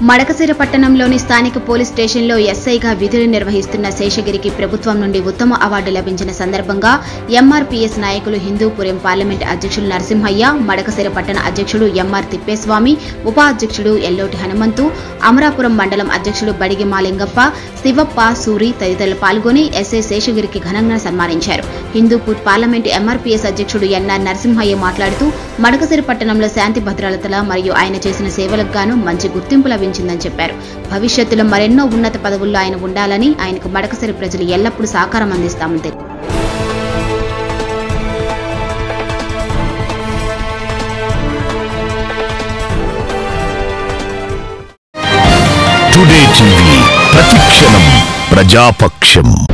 మడకసిర పట్టణంలోని స్థానిక పోలీస్ స్టేషన్లో ఎస్ఐగా విధులు నిర్వహిస్తున్న శేషగిరికి ప్రభుత్వం నుండి ఉత్తమ అవార్డు లభించిన సందర్భంగా ఎంఆర్పీఎస్ నాయకులు హిందూపురం పార్లమెంట్ అధ్యక్షులు నరసింహయ్య మడకసిర పట్టణ అధ్యక్షుడు ఎంఆర్ తిప్పేస్వామి ఉప అధ్యక్షుడు ఎల్లోటి హనుమంతు అమరాపురం మండలం అధ్యక్షుడు బడిగి మాలింగప్ప శివప్ప సూరి తదితరులు పాల్గొని ఎస్ఐ శేషగిరికి ఘనంగా సన్మానించారు హిందూపూర్ పార్లమెంట్ ఎంఆర్పీఎస్ అధ్యక్షుడు ఎన్ఆర్ నరసింహయ్య మాట్లాడుతూ మడకసిర పట్టణంలో శాంతి భద్రతల మరియు ఆయన చేసిన సేవలకు గాను మంచి గుర్తింపు లభించిందని చెప్పారు భవిష్యత్తులో మరెన్నో ఉన్నత పదవుల్లో ఆయన ఉండాలని ఆయనకు మడకసిరి ప్రజలు ఎల్లప్పుడూ సహకారం అందిస్తామని తెలిపారు టుడే టీవీ ప్రతిక్షణం ప్రజాపక్షం